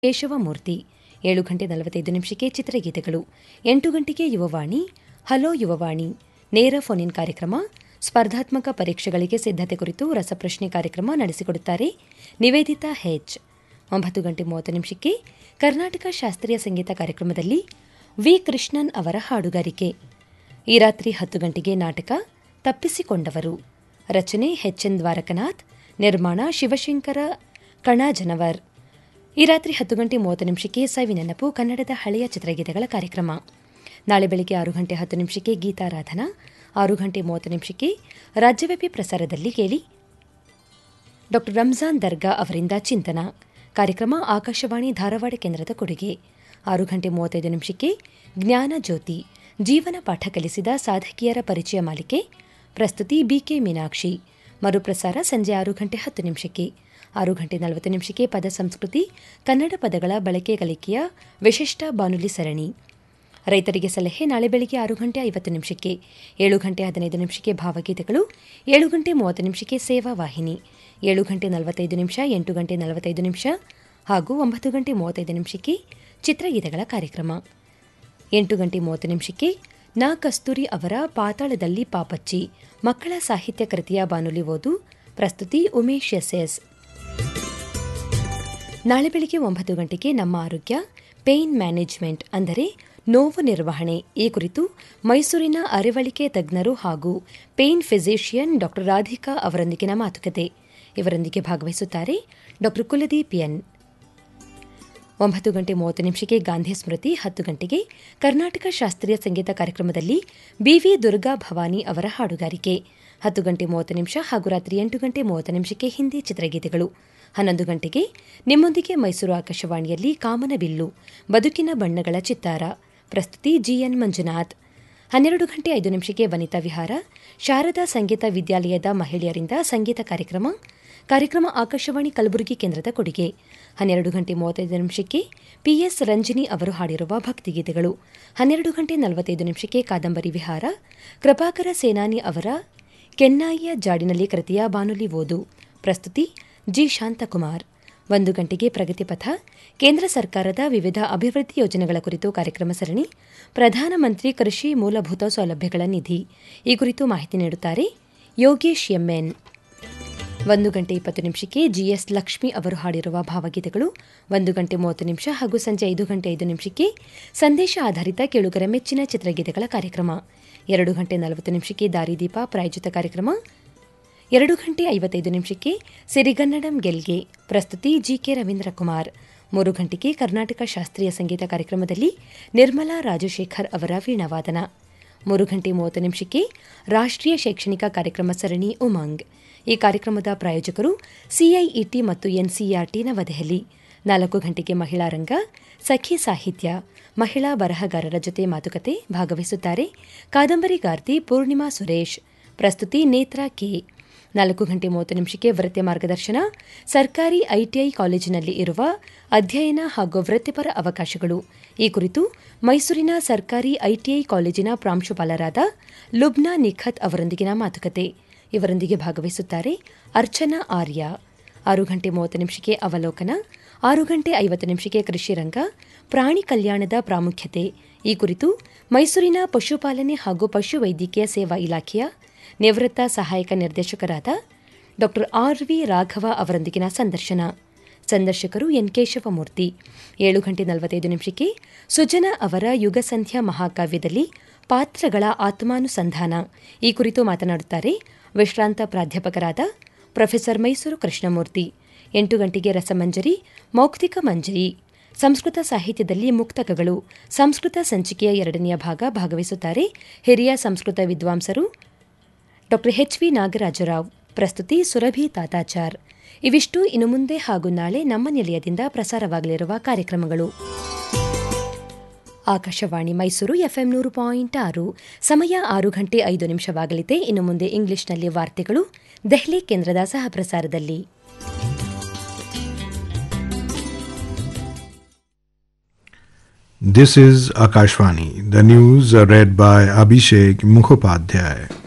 ಕೇಶವಮೂರ್ತಿ ಏಳು ಗಂಟೆ ನಲವತ್ತೈದು ನಿಮಿಷಕ್ಕೆ ಚಿತ್ರಗೀತೆಗಳು ಎಂಟು ಗಂಟೆಗೆ ಯುವವಾಣಿ ಹಲೋ ಯುವವಾಣಿ ನೇರ ಫೋನ್ ಇನ್ ಕಾರ್ಯಕ್ರಮ ಸ್ಪರ್ಧಾತ್ಮಕ ಪರೀಕ್ಷೆಗಳಿಗೆ ಸಿದ್ಧತೆ ಕುರಿತು ರಸಪ್ರಶ್ನೆ ಕಾರ್ಯಕ್ರಮ ನಡೆಸಿಕೊಡುತ್ತಾರೆ ನಿವೇದಿತಾ ಹೆಚ್ ಒಂಬತ್ತು ಗಂಟೆ ಮೂವತ್ತು ನಿಮಿಷಕ್ಕೆ ಕರ್ನಾಟಕ ಶಾಸ್ತ್ರೀಯ ಸಂಗೀತ ಕಾರ್ಯಕ್ರಮದಲ್ಲಿ ವಿ ಕೃಷ್ಣನ್ ಅವರ ಹಾಡುಗಾರಿಕೆ ಈ ರಾತ್ರಿ ಹತ್ತು ಗಂಟೆಗೆ ನಾಟಕ ತಪ್ಪಿಸಿಕೊಂಡವರು ರಚನೆ ಎನ್ ದ್ವಾರಕನಾಥ್ ನಿರ್ಮಾಣ ಶಿವಶಂಕರ ಕಣಾಜನವರ್ ಈ ರಾತ್ರಿ ಹತ್ತು ಗಂಟೆ ಮೂವತ್ತು ನಿಮಿಷಕ್ಕೆ ಸವಿ ನೆನಪು ಕನ್ನಡದ ಹಳೆಯ ಚಿತ್ರಗೀತೆಗಳ ಕಾರ್ಯಕ್ರಮ ನಾಳೆ ಬೆಳಗ್ಗೆ ಆರು ಗಂಟೆ ಹತ್ತು ನಿಮಿಷಕ್ಕೆ ಗೀತಾರಾಧನಾ ಆರು ಗಂಟೆ ಮೂವತ್ತು ನಿಮಿಷಕ್ಕೆ ರಾಜ್ಯವ್ಯಾಪಿ ಪ್ರಸಾರದಲ್ಲಿ ಕೇಳಿ ಡಾ ರಂಜಾನ್ ದರ್ಗಾ ಅವರಿಂದ ಚಿಂತನ ಕಾರ್ಯಕ್ರಮ ಆಕಾಶವಾಣಿ ಧಾರವಾಡ ಕೇಂದ್ರದ ಕೊಡುಗೆ ಆರು ಗಂಟೆ ಮೂವತ್ತೈದು ನಿಮಿಷಕ್ಕೆ ಜ್ಞಾನ ಜ್ಯೋತಿ ಜೀವನ ಪಾಠ ಕಲಿಸಿದ ಸಾಧಕಿಯರ ಪರಿಚಯ ಮಾಲಿಕೆ ಪ್ರಸ್ತುತಿ ಬಿಕೆ ಮೀನಾಕ್ಷಿ ಮರುಪ್ರಸಾರ ಸಂಜೆ ಆರು ಗಂಟೆ ಹತ್ತು ನಿಮಿಷಕ್ಕೆ ಆರು ಗಂಟೆ ನಲವತ್ತು ನಿಮಿಷಕ್ಕೆ ಪದ ಸಂಸ್ಕೃತಿ ಕನ್ನಡ ಪದಗಳ ಬಳಕೆ ಕಲಿಕೆಯ ವಿಶಿಷ್ಟ ಬಾನುಲಿ ಸರಣಿ ರೈತರಿಗೆ ಸಲಹೆ ನಾಳೆ ಬೆಳಗ್ಗೆ ಆರು ಗಂಟೆ ಐವತ್ತು ನಿಮಿಷಕ್ಕೆ ಏಳು ಗಂಟೆ ಹದಿನೈದು ನಿಮಿಷಕ್ಕೆ ಭಾವಗೀತೆಗಳು ಏಳು ಗಂಟೆ ಮೂವತ್ತು ನಿಮಿಷಕ್ಕೆ ಸೇವಾ ವಾಹಿನಿ ಏಳು ಗಂಟೆ ನಲವತ್ತೈದು ನಿಮಿಷ ಎಂಟು ಗಂಟೆ ನಲವತ್ತೈದು ನಿಮಿಷ ಹಾಗೂ ಒಂಬತ್ತು ಗಂಟೆ ಮೂವತ್ತೈದು ನಿಮಿಷಕ್ಕೆ ಚಿತ್ರಗೀತೆಗಳ ಕಾರ್ಯಕ್ರಮ ಎಂಟು ಗಂಟೆ ಮೂವತ್ತು ನಿಮಿಷಕ್ಕೆ ನಾ ಕಸ್ತೂರಿ ಅವರ ಪಾತಾಳದಲ್ಲಿ ಪಾಪಚ್ಚಿ ಮಕ್ಕಳ ಸಾಹಿತ್ಯ ಕೃತಿಯ ಬಾನುಲಿ ಓದು ಪ್ರಸ್ತುತಿ ಉಮೇಶ್ ಎಸ್ ಎಸ್ ನಾಳೆ ಬೆಳಿಗ್ಗೆ ಒಂಬತ್ತು ಗಂಟೆಗೆ ನಮ್ಮ ಆರೋಗ್ಯ ಪೇಯ್ನ್ ಮ್ಯಾನೇಜ್ಮೆಂಟ್ ಅಂದರೆ ನೋವು ನಿರ್ವಹಣೆ ಈ ಕುರಿತು ಮೈಸೂರಿನ ಅರಿವಳಿಕೆ ತಜ್ಞರು ಹಾಗೂ ಪೇಯ್ನ್ ಫಿಸಿಷಿಯನ್ ಡಾ ರಾಧಿಕಾ ಅವರೊಂದಿಗಿನ ಮಾತುಕತೆ ಇವರೊಂದಿಗೆ ಭಾಗವಹಿಸುತ್ತಾರೆ ಡಾ ಕುಲದೀಪ್ ಎನ್ ಒಂಬತ್ತು ಗಂಟೆ ಮೂವತ್ತು ನಿಮಿಷಕ್ಕೆ ಗಾಂಧಿ ಸ್ಮೃತಿ ಹತ್ತು ಗಂಟೆಗೆ ಕರ್ನಾಟಕ ಶಾಸ್ತ್ರೀಯ ಸಂಗೀತ ಕಾರ್ಯಕ್ರಮದಲ್ಲಿ ಬಿವಿ ದುರ್ಗಾ ಭವಾನಿ ಅವರ ಹಾಡುಗಾರಿಕೆ ಹತ್ತು ಗಂಟೆ ಮೂವತ್ತು ನಿಮಿಷ ಹಾಗೂ ರಾತ್ರಿ ಎಂಟು ಗಂಟೆ ಮೂವತ್ತು ನಿಮಿಷಕ್ಕೆ ಹಿಂದಿ ಚಿತ್ರಗೀತೆಗಳು ಹನ್ನೊಂದು ಗಂಟೆಗೆ ನಿಮ್ಮೊಂದಿಗೆ ಮೈಸೂರು ಆಕಾಶವಾಣಿಯಲ್ಲಿ ಕಾಮನಬಿಲ್ಲು ಬದುಕಿನ ಬಣ್ಣಗಳ ಚಿತ್ತಾರ ಪ್ರಸ್ತುತಿ ಜಿಎನ್ ಮಂಜುನಾಥ್ ಹನ್ನೆರಡು ಗಂಟೆ ಐದು ನಿಮಿಷಕ್ಕೆ ವನಿತಾ ವಿಹಾರ ಶಾರದಾ ಸಂಗೀತ ವಿದ್ಯಾಲಯದ ಮಹಿಳೆಯರಿಂದ ಸಂಗೀತ ಕಾರ್ಯಕ್ರಮ ಕಾರ್ಯಕ್ರಮ ಆಕಾಶವಾಣಿ ಕಲಬುರಗಿ ಕೇಂದ್ರದ ಕೊಡುಗೆ ಹನ್ನೆರಡು ಗಂಟೆ ಮೂವತ್ತೈದು ನಿಮಿಷಕ್ಕೆ ಪಿಎಸ್ ರಂಜಿನಿ ಅವರು ಹಾಡಿರುವ ಭಕ್ತಿಗೀತೆಗಳು ಹನ್ನೆರಡು ಗಂಟೆ ನಲವತ್ತೈದು ನಿಮಿಷಕ್ಕೆ ಕಾದಂಬರಿ ವಿಹಾರ ಕೃಪಾಕರ ಸೇನಾನಿ ಅವರ ಕೆನ್ನಾಯಿಯ ಜಾಡಿನಲ್ಲಿ ಕೃತಿಯ ಬಾನುಲಿ ಓದು ಪ್ರಸ್ತುತಿ ಜಿ ಶಾಂತಕುಮಾರ್ ಒಂದು ಗಂಟೆಗೆ ಪ್ರಗತಿಪಥ ಕೇಂದ್ರ ಸರ್ಕಾರದ ವಿವಿಧ ಅಭಿವೃದ್ಧಿ ಯೋಜನೆಗಳ ಕುರಿತು ಕಾರ್ಯಕ್ರಮ ಸರಣಿ ಪ್ರಧಾನಮಂತ್ರಿ ಕೃಷಿ ಮೂಲಭೂತ ಸೌಲಭ್ಯಗಳ ನಿಧಿ ಈ ಕುರಿತು ಮಾಹಿತಿ ನೀಡುತ್ತಾರೆ ಯೋಗೇಶ್ ಎಂಎನ್ ಒಂದು ಗಂಟೆ ಇಪ್ಪತ್ತು ನಿಮಿಷಕ್ಕೆ ಜಿಎಸ್ ಲಕ್ಷ್ಮಿ ಅವರು ಹಾಡಿರುವ ಭಾವಗೀತೆಗಳು ಒಂದು ಗಂಟೆ ಮೂವತ್ತು ನಿಮಿಷ ಹಾಗೂ ಸಂಜೆ ಐದು ಗಂಟೆ ಐದು ನಿಮಿಷಕ್ಕೆ ಸಂದೇಶ ಆಧಾರಿತ ಕೇಳುಗರ ಮೆಚ್ಚಿನ ಚಿತ್ರಗೀತೆಗಳ ಕಾರ್ಯಕ್ರಮ ಎರಡು ಗಂಟೆ ನಲವತ್ತು ನಿಮಿಷಕ್ಕೆ ದಾರಿದೀಪ ಪ್ರಾಯೋಜಿತ ಕಾರ್ಯಕ್ರಮ ಎರಡು ಗಂಟೆ ಐವತ್ತೈದು ನಿಮಿಷಕ್ಕೆ ಸಿರಿಗನ್ನಡಂ ಗೆಲ್ಗೆ ಪ್ರಸ್ತುತಿ ಜಿಕೆ ರವೀಂದ್ರ ಕುಮಾರ್ ಮೂರು ಗಂಟೆಗೆ ಕರ್ನಾಟಕ ಶಾಸ್ತ್ರೀಯ ಸಂಗೀತ ಕಾರ್ಯಕ್ರಮದಲ್ಲಿ ನಿರ್ಮಲಾ ರಾಜಶೇಖರ್ ಅವರ ವೀಣಾವಾದನ ಮೂರು ಗಂಟೆ ಮೂವತ್ತು ನಿಮಿಷಕ್ಕೆ ರಾಷ್ಟ್ರೀಯ ಶೈಕ್ಷಣಿಕ ಕಾರ್ಯಕ್ರಮ ಸರಣಿ ಉಮಂಗ್ ಈ ಕಾರ್ಯಕ್ರಮದ ಪ್ರಾಯೋಜಕರು ಸಿಐಇಟಿ ಮತ್ತು ಎನ್ಸಿಇಆರ್ಟಿ ನವದೆಹಲಿ ನಾಲ್ಕು ಗಂಟೆಗೆ ಮಹಿಳಾ ರಂಗ ಸಖಿ ಸಾಹಿತ್ಯ ಮಹಿಳಾ ಬರಹಗಾರರ ಜೊತೆ ಮಾತುಕತೆ ಭಾಗವಹಿಸುತ್ತಾರೆ ಕಾದಂಬರಿಗಾರ್ತಿ ಪೂರ್ಣಿಮಾ ಸುರೇಶ್ ಪ್ರಸ್ತುತಿ ನೇತ್ರಾ ಕೆ ನಾಲ್ಕು ಗಂಟೆ ಮೂವತ್ತು ನಿಮಿಷಕ್ಕೆ ವೃತ್ತಿ ಮಾರ್ಗದರ್ಶನ ಸರ್ಕಾರಿ ಐಟಿಐ ಕಾಲೇಜಿನಲ್ಲಿ ಇರುವ ಅಧ್ಯಯನ ಹಾಗೂ ವೃತ್ತಿಪರ ಅವಕಾಶಗಳು ಈ ಕುರಿತು ಮೈಸೂರಿನ ಸರ್ಕಾರಿ ಐಟಿಐ ಕಾಲೇಜಿನ ಪ್ರಾಂಶುಪಾಲರಾದ ಲುಬ್ನಾ ನಿಖತ್ ಅವರೊಂದಿಗಿನ ಮಾತುಕತೆ ಇವರೊಂದಿಗೆ ಭಾಗವಹಿಸುತ್ತಾರೆ ಅರ್ಚನಾ ಆರ್ಯ ಆರು ಗಂಟೆ ಮೂವತ್ತು ನಿಮಿಷಕ್ಕೆ ಅವಲೋಕನ ಆರು ಗಂಟೆ ಐವತ್ತು ನಿಮಿಷಕ್ಕೆ ಕೃಷಿ ರಂಗ ಪ್ರಾಣಿ ಕಲ್ಯಾಣದ ಪ್ರಾಮುಖ್ಯತೆ ಈ ಕುರಿತು ಮೈಸೂರಿನ ಪಶುಪಾಲನೆ ಹಾಗೂ ಪಶುವೈದ್ಯಕೀಯ ಸೇವಾ ಇಲಾಖೆಯ ನಿವೃತ್ತ ಸಹಾಯಕ ನಿರ್ದೇಶಕರಾದ ಡಾ ಆರ್ ವಿ ರಾಘವ ಅವರೊಂದಿಗಿನ ಸಂದರ್ಶನ ಸಂದರ್ಶಕರು ಎನ್ ಕೇಶವಮೂರ್ತಿ ಏಳು ಗಂಟೆ ನಲವತ್ತೈದು ನಿಮಿಷಕ್ಕೆ ಸುಜನ ಅವರ ಯುಗಸಂಧ್ಯಾ ಮಹಾಕಾವ್ಯದಲ್ಲಿ ಪಾತ್ರಗಳ ಆತ್ಮಾನುಸಂಧಾನ ಈ ಕುರಿತು ಮಾತನಾಡುತ್ತಾರೆ ವಿಶ್ರಾಂತ ಪ್ರಾಧ್ಯಾಪಕರಾದ ಪ್ರೊಫೆಸರ್ ಮೈಸೂರು ಕೃಷ್ಣಮೂರ್ತಿ ಎಂಟು ಗಂಟೆಗೆ ರಸಮಂಜರಿ ಮೌಕ್ತಿಕ ಮಂಜರಿ ಸಂಸ್ಕೃತ ಸಾಹಿತ್ಯದಲ್ಲಿ ಮುಕ್ತಕಗಳು ಸಂಸ್ಕೃತ ಸಂಚಿಕೆಯ ಎರಡನೆಯ ಭಾಗ ಭಾಗವಹಿಸುತ್ತಾರೆ ಹಿರಿಯ ಸಂಸ್ಕೃತ ವಿದ್ವಾಂಸರು ಡಾ ಎಚ್ ವಿ ನಾಗರಾಜರಾವ್ ಪ್ರಸ್ತುತಿ ಸುರಭಿ ತಾತಾಚಾರ್ ಇವಿಷ್ಟು ಇನ್ನು ಮುಂದೆ ಹಾಗೂ ನಾಳೆ ನಮ್ಮ ನಿಲಯದಿಂದ ಪ್ರಸಾರವಾಗಲಿರುವ ಕಾರ್ಯಕ್ರಮಗಳು ಆಕಾಶವಾಣಿ ಮೈಸೂರು ಎಫ್ಎಂ ನೂರು ಪಾಯಿಂಟ್ ಆರು ಸಮಯ ಆರು ಗಂಟೆ ಐದು ನಿಮಿಷವಾಗಲಿದೆ ಇನ್ನು ಮುಂದೆ ಇಂಗ್ಲಿಷ್ನಲ್ಲಿ ವಾರ್ತೆಗಳು ದೆಹಲಿ ಕೇಂದ್ರದ ಸಹ ಪ್ರಸಾರದಲ್ಲಿ This is Akashvani. The news are read by Abhishek Mukhopadhyay.